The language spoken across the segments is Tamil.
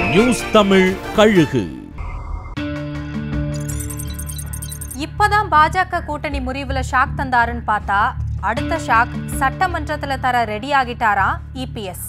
நியூஸ் தமிழ் கழுகு இப்பதான் பாஜக கூட்டணி முறிவுல ஷாக் தந்தாருன்னு பார்த்தா அடுத்த ஷாக் சட்டமன்றத்துல தர ரெடி ஆகிட்டாரா இபிஎஸ்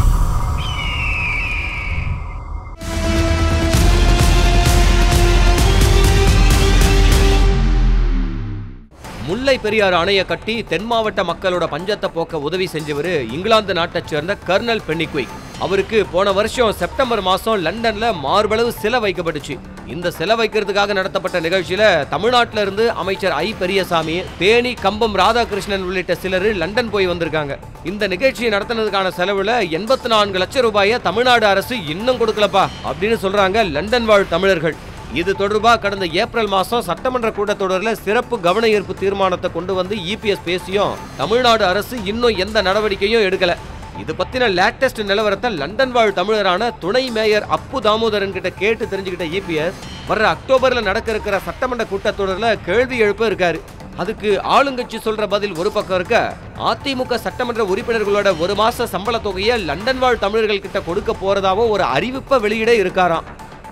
முல்லை பெரியாறு அணையை கட்டி தென் மாவட்ட மக்களோட பஞ்சத்தை போக்க உதவி செஞ்சவர் இங்கிலாந்து நாட்டைச் சேர்ந்த கர்னல் பென்னிக்விக் அவருக்கு போன வருஷம் செப்டம்பர் மாசம் லண்டன்ல மார்பளவு சிலை வைக்கப்பட்டுச்சு இந்த சிலை வைக்கிறதுக்காக நடத்தப்பட்ட நிகழ்ச்சியில தமிழ்நாட்டில இருந்து அமைச்சர் ஐ பெரியசாமி தேனி கம்பம் ராதாகிருஷ்ணன் உள்ளிட்ட சிலர் லண்டன் போய் வந்திருக்காங்க இந்த நிகழ்ச்சியை நடத்தினதுக்கான செலவுல எண்பத்தி நான்கு லட்சம் ரூபாயை தமிழ்நாடு அரசு இன்னும் கொடுக்கலப்பா அப்படின்னு சொல்றாங்க லண்டன் வாழ் தமிழர்கள் இது தொடர்பாக கடந்த ஏப்ரல் மாசம் சட்டமன்ற கூட்டத்தொடரில் சிறப்பு கவன ஈர்ப்பு தீர்மானத்தை கொண்டு வந்து இபிஎஸ் பேசியும் தமிழ்நாடு அரசு இன்னும் எந்த நடவடிக்கையும் எடுக்கல இது பத்தின லேட்டஸ்ட் நிலவரத்தை லண்டன் வாழ் தமிழரான துணை மேயர் அப்பு தாமோதரன் கிட்ட கேட்டு தெரிஞ்சுக்கிட்ட இபிஎஸ் வர்ற அக்டோபர்ல நடக்க இருக்கிற சட்டமன்ற கூட்டத்தொடரில் கேள்வி எழுப்ப இருக்காரு அதுக்கு ஆளுங்கட்சி சொல்ற பதில் ஒரு பக்கம் இருக்க அதிமுக சட்டமன்ற உறுப்பினர்களோட ஒரு மாச சம்பள தொகையை லண்டன் வாழ் தமிழர்கள் கிட்ட கொடுக்க போறதாவும் ஒரு அறிவிப்பை வெளியிட இருக்காராம்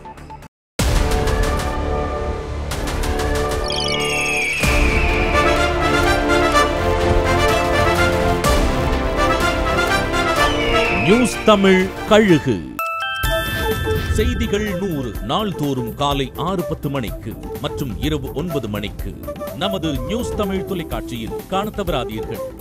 நியூஸ் தமிழ் கழுகு செய்திகள் நூறு நாள்தோறும் காலை ஆறு பத்து மணிக்கு மற்றும் இரவு ஒன்பது மணிக்கு நமது நியூஸ் தமிழ் தொலைக்காட்சியில் காணத் தவறாதீர்கள்